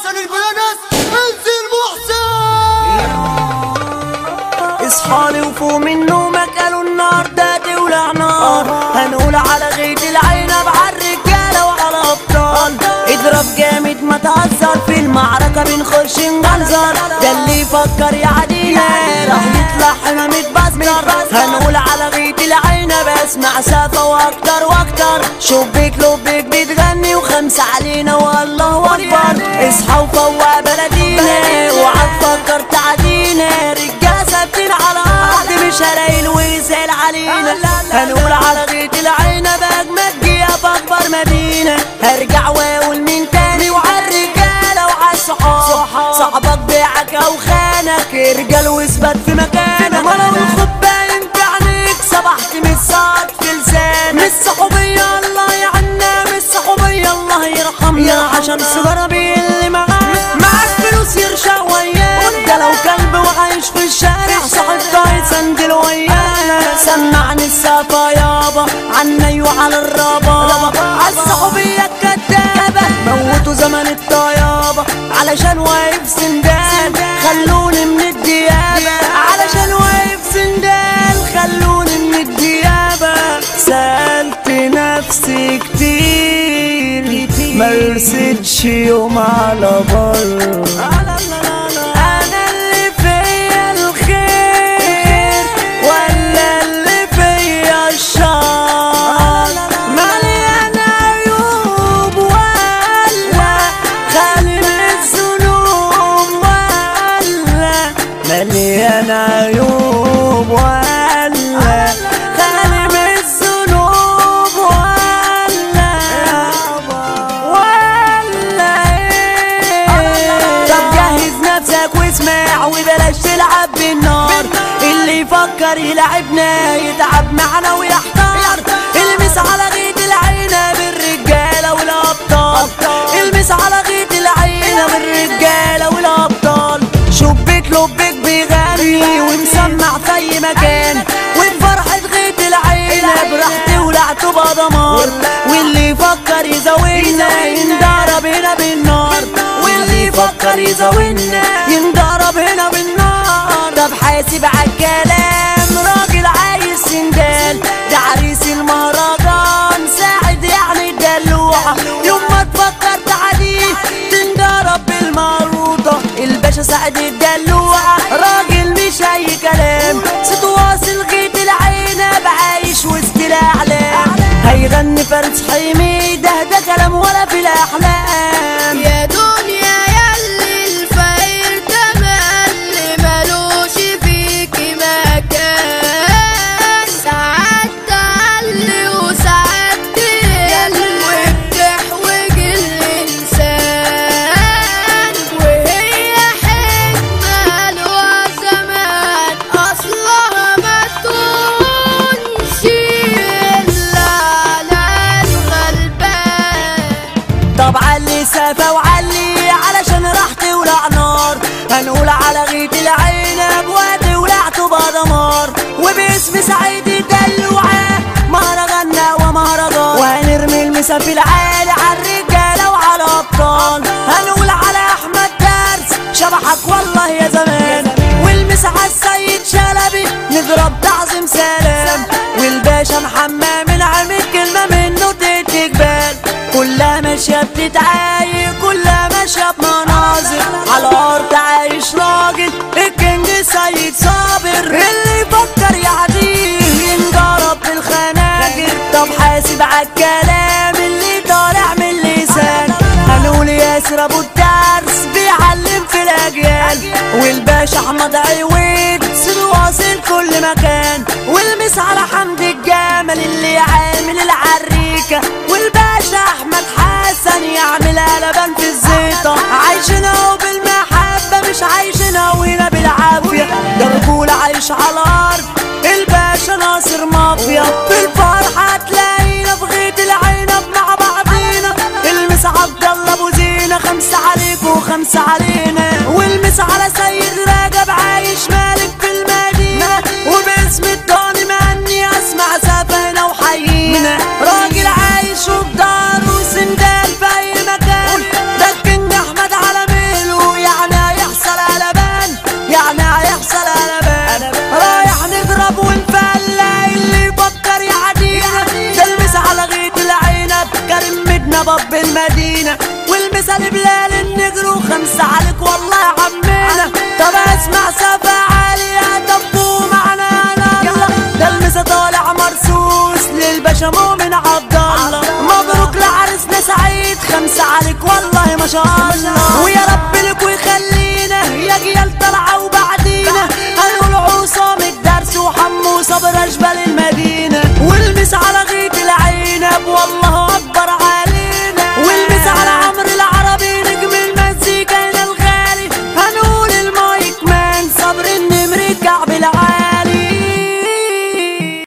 حسن البلانس انزل محسن اصحالي وفوق من نومك قالوا النار ده تولع نار هنقول على غيط العنب على الرجاله وعلى الابطال اضرب جامد ما تهزر في المعركه بنخش نجلزر ده اللي يفكر يعدينا راح يطلع حنا متبستر هنقول على غيط العنب اسمع سافه واكتر واكتر شبيك لبيك بتغني وخمسه علينا والله اكبر اصحى وفوق بلدينا وعد فكر تعدينا رجاله ثابتين على ارض مش هلاقي ويسال علينا هنقول على غيط العنب اجمد جيه في اكبر مدينه هرجع واقول مين تاني وعلى الرجاله وعلى الصحاب صاحبك بيعك او خانك ارجل واثبت في مكانك ولو الخد باين في عينيك سبحت من الصاد في لسانك مش صحوبيه الله يعنا مش صحوبيه الله يرحمنا عشان السجاره اللي معاك معاك فلوس يرشا وياك ده لو كلب وعايش في الشارع صاحب طاير سندل ويانا سمعني السافة يابا عني وعلى الرابا عالصحوبية الكدابة موتوا زمن الطيابة علشان واقف سندال خلوني من الديابة علشان واقف سندال خلوني من الديابة سألت نفسي كتير مرستش يوم على بر انا اللي فيا الخير ولا اللي فيا الشر مليان عيوب ولا خالي من الذنوب ولا مليان عيوب ولا خالي من الذنوب ولا ولا ايه طب جهز نفسك واسمع وبلاش تلعب بالنار اللي يفكر يلعبنا يتعب معنا ويحتار المس على غيط العينة بالرجالة والأبطال المس على غيط العينة بالرجالة والأبطال شبيك لبيك بيغني ومسمع في أي مكان وبفرحة غيط العينة براحتي ولعته بضمان واللي يفكر يزاولنا ينضرب هنا بالنار واللي يفكر يزاولنا ينضرب هنا بالنار طب حاسب عالكلام راجل عايز سندال ده عريس المهرجان ساعد يعني الدلوعة يوم ما تفكر تعديه تنضرب بالمروطة الباشا سعد الدلوعة راجل مش اي كلام صوت واصل غيط العنب عايش وسط الاعلام هيغني فارس حميد ده ده كلام ولا في الاحلام يا دنيا ياللي الفقير ده مالي ملوش فيكي مكان ساعات تعلي وساعات تقل وبتحوج الإنسان وهي حكمة لها زمان أصلها ما تكونش إلا على الغلبان طب علي سافة وعلي علشان راح تولع نار هنقول على غيط العنب وادي ولعته بدمار وباسم سعيد الدلوعة مهرجاننا ومهرجان وهنرمي المسا في العالي على الرجالة وعلى أبطال هنقول على أحمد درس شبحك والله يا زمان والمسا على السيد شلبي نضرب تعظيم سلام والباشا محمد من عامل كلمة منه تدي جبال كلها ماشية بتتعايق كلها ماشية بمناظر على الأرض عايش راجل الكينج سيد صابر اللي يفكر يعديه ينجرب بالخناجر طب حاسب عالكلام اللي طالع من اللسان هنقول ياسر ابو الدرس بيعلم في الاجيال والباشا احمد عويد سر واصل كل مكان والمس على حمد الجمل اللي عامل العريكه والباشا احمد حسن يعمل قلبان في الزيطه عايشنا وبالمحبه مش عايشنا وهنا بالعافيه ده رجوله عايش على الارض الباشا ناصر مافيا في الفرحه تلاقينا في غيط العنب مع بعضينا المس عبد الله ابو زينه خمسه عليك وخمسه علينا والمس على سيد رجب عايش مالك في المدينه وباسم التاني مهني اسمع سفينه وحيينا راجل عايش وبدار وسندال في اي مكان باب المدينة والمثال بلال النجرو خمسة عليك والله يا عمنا طب اسمع سفا عالي يا دبو معنا يا نالا ده المسا طالع مرسوس للباشا مؤمن عبد الله مبروك لعرسنا سعيد خمسة عليك والله ما شاء الله